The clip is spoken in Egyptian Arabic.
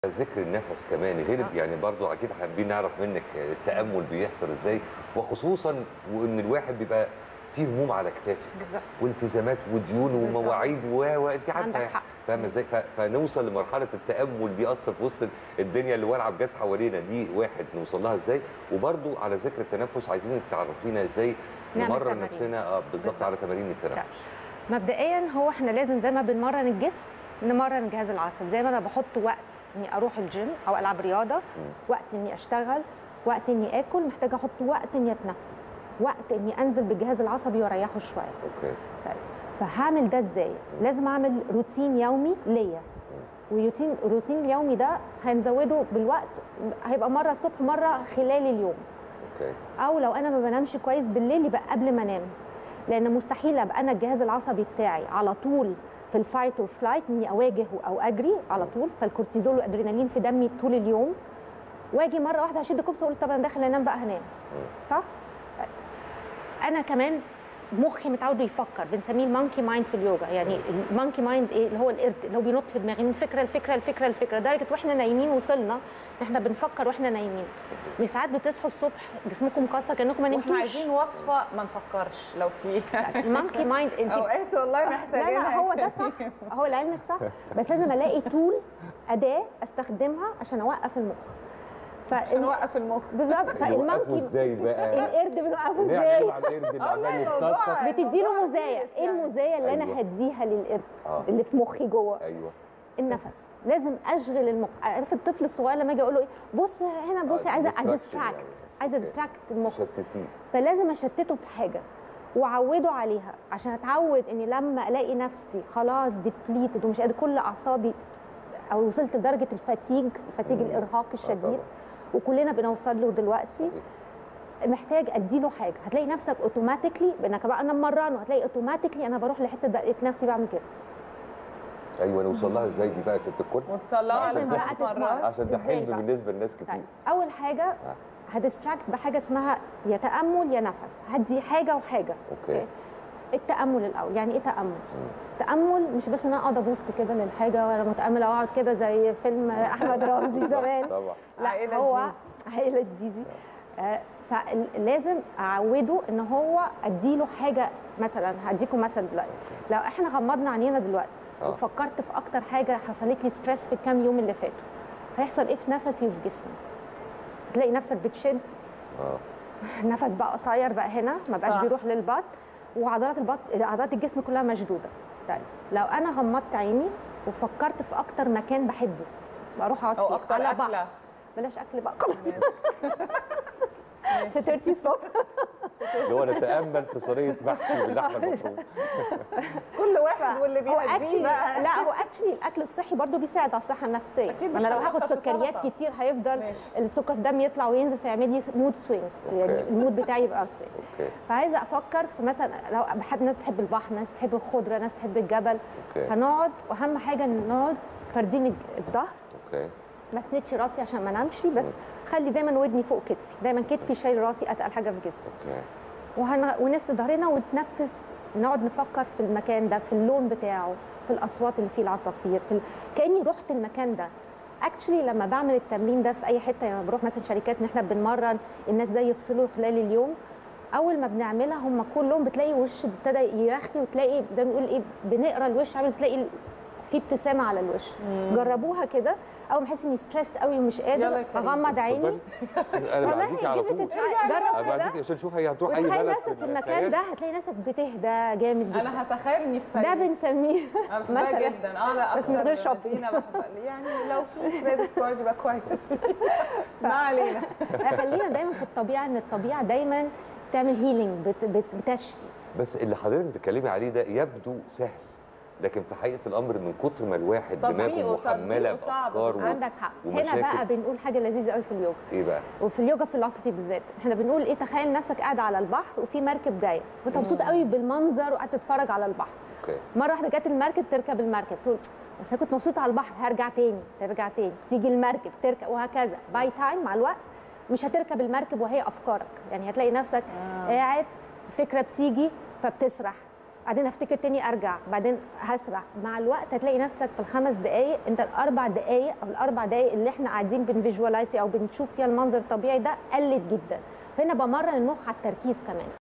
ذكر النفس كمان غير آه. يعني برضو اكيد حابين نعرف منك التامل بيحصل ازاي وخصوصا وان الواحد بيبقى فيه هموم على كتافه بالظبط والتزامات وديون بالظبط. ومواعيد و و انت عارفه عندك يعني. حق. فاهمه ازاي ف- فنوصل لمرحله التامل دي اصلا في وسط الدنيا اللي والعه بجاز حوالينا دي واحد نوصل لها ازاي وبرضو على ذكر التنفس عايزينك تعرفينا ازاي نعمل نمرن تمارين. نفسنا اه بالظبط بالظبط. على تمارين التنفس مبدئيا هو احنا لازم زي ما بنمرن الجسم نمرن الجهاز العصبي زي ما انا بحط وقت اني اروح الجيم او العب رياضه وقت اني اشتغل وقت اني اكل محتاجه احط وقت اني اتنفس وقت اني انزل بالجهاز العصبي واريحه شويه اوكي طيب فهعمل ده ازاي لازم اعمل روتين يومي ليا وروتين الروتين اليومي ده هنزوده بالوقت هيبقى مره الصبح مره خلال اليوم اوكي او لو انا ما بنامش كويس بالليل يبقى قبل ما انام لان مستحيل ابقى انا الجهاز العصبي بتاعي على طول في الفايت اور فلايت اني اواجه او اجري على طول فالكورتيزول والادرينالين في دمي طول اليوم واجي مره واحده هشد كوبس واقول طب انا داخل انام بقى هنام صح طيب. انا كمان مخي متعود يفكر بنسميه المونكي مايند في اليوجا يعني المونكي مايند ايه اللي هو القرد اللي هو بينط في دماغي من فكره لفكره لفكره لفكره لدرجه واحنا نايمين وصلنا احنا بنفكر واحنا نايمين مش ساعات بتصحوا الصبح جسمكم مكسر كانكم ما واحنا نمتوش عايزين وصفه ما نفكرش لو في المونكي مايند انت اوقات والله لا محتاجينها لا هو ده صح هو لعلمك صح بس لازم الاقي تول اداه استخدمها عشان اوقف المخ عشان ف نوقف المخ بالظبط نوقفه فالمونكي ازاي بقى القرد بنوقفه نعمل ازاي مع القرد اللي آه، عمال لا، يتططط الموضوع- بتديله الموضوع مزايا serious ايه يعني. المزايا اللي أيوة. انا هديها للقرد آه. اللي في مخي جوه ايوه النفس لازم اشغل المخ عارف الطفل الصغير لما اجي اقول له ايه بص هنا بصي آه، عايزه distraction اديستراكت يعني. عايزه أوكي. اديستراكت المخ شتتيه فلازم اشتته بحاجه واعوده عليها عشان اتعود اني لما الاقي نفسي خلاص ديبليتد ومش قادر كل اعصابي او وصلت لدرجه الفتيج الفتيج مم. الارهاق طبعاً. الشديد وكلنا بنوصل له دلوقتي محتاج اديله حاجه هتلاقي نفسك اوتوماتيكلي بانك بقى انا مران وهتلاقي اوتوماتيكلي انا بروح لحته بقيت نفسي بعمل كده ايوه نوصل لها ازاي دي بقى يا ست الكل وتطلعها لازم بقى لخمس تتمرن. مرات عشان ده إزاي حلم بقى؟ بالنسبه لناس كتير طيب اول حاجه هديستراكت بحاجه اسمها يا تامل يا نفس هدي حاجه وحاجه اوكي التامل الاول يعني ايه تامل تامل مش بس ان انا اقعد ابص كده للحاجه وانا متامله واقعد كده زي فيلم احمد رمزي زمان طبعا لا عائلة هو زيزي. عائله زيزي آه، فلازم اعوده ان هو اديله حاجه مثلا هديكم مثل دلوقتي لو احنا غمضنا عينينا دلوقتي آه. وفكرت في اكتر حاجه حصلت لي ستريس في الكام يوم اللي فاتوا هيحصل ايه في نفسي وفي جسمي تلاقي نفسك بتشد اه نفس بقى قصير بقى هنا ما بقاش صح. بيروح للبطن وعضلات البطن عضلات الجسم كلها مشدوده طيب لو انا غمضت عيني وفكرت في اكتر مكان بحبه بروح اقعد او فيه اكتر على بحر اكله بلاش اكل بقى خلاص فطرتي الصبح اللي هو نتامل في صينيه محشي باللحمه المفرومه كل واحد واللي هو بيهديه اكشلي بقى لا هو اكشلي الاكل الصحي برضو بيساعد على الصحه النفسيه أكيد ما مش انا لو هنفطر هاخد في سكريات سلطة. كتير هيفضل ماشي. السكر في دمي يطلع وينزل فيعمل لي مود سوينجز يعني أوكي. المود بتاعي يبقى سوينج اوكي فعايزه افكر في مثلا لو حد ناس تحب البحر ناس تحب الخضره ناس تحب الجبل اوكي هنقعد واهم حاجه ان نقعد فاردين الج- الظهر اوكي ما اسندش راسي عشان ما انامش بس خلي دايما ودني فوق كتفي دايما كتفي شايل راسي اتقل حاجه في جسمي اوكي وهن... ونسند ظهرنا ونتنفس نقعد نفكر في المكان ده في اللون بتاعه في الاصوات اللي فيه العصافير في ال... كاني رحت المكان ده اكشلي لما بعمل التمرين ده في اي حته يعني لما بروح مثلا شركات ان احنا بنمرن الناس ده يفصلوا خلال اليوم اول ما بنعملها هم كلهم بتلاقي وش ابتدى يرخي وتلاقي ده بنقول ايه بنقرا الوش عامل تلاقي في ابتسامه على الوش جربوها كده اول ما احس اني ستريسد قوي ومش يلا قادر يا كريم. اغمض عيني اتفضلي. انا بعديكي على give it طول a try. جرب انا كده بعديكي عشان نشوف هي هتروح اي وتخيل بلد نفسك في المكان ده هتلاقي نفسك بتهدى جامد جدا انا هتخيل اني في ده باريس بنسميه أنا بحبها مثلا. جدا اه لا بس من غير أكتر shopping. مدينة بحبها. يعني لو في كريدت كارد يبقى كويس ما علينا خلينا دايما في الطبيعه ان الطبيعه دايما تعمل هيلينج بت بت بتشفي بس اللي حضرتك بتتكلمي عليه ده يبدو سهل لكن في حقيقه الامر من كتر ما الواحد دماغه تطبيقه- محمله تطبيقه صعب بافكار بس و- عندك حق هنا ومشاكل. بقى بنقول حاجه لذيذه قوي في اليوجا ايه بقى وفي اليوجا فيلوسفي بالذات احنا بنقول ايه تخيل نفسك قاعد على البحر وفي مركب جايه وانت مبسوط قوي بالمنظر وقاعد تتفرج على البحر اوكي مره واحده جت المركب تركب المركب تقول بس انا كنت مبسوطه على البحر هرجع تاني ترجع تاني تيجي المركب تركب وهكذا باي تايم مع الوقت مش هتركب المركب وهي افكارك يعني هتلاقي نفسك آه. قاعد فكره بتيجي فبتسرح بعدين افتكر تاني ارجع بعدين هسرع مع الوقت هتلاقي نفسك في الخمس دقائق انت الاربع دقائق او الاربع دقائق اللي احنا قاعدين بنفيجوالايز او بنشوف فيها المنظر الطبيعي ده قلت جدا فهنا بمرن المخ على التركيز كمان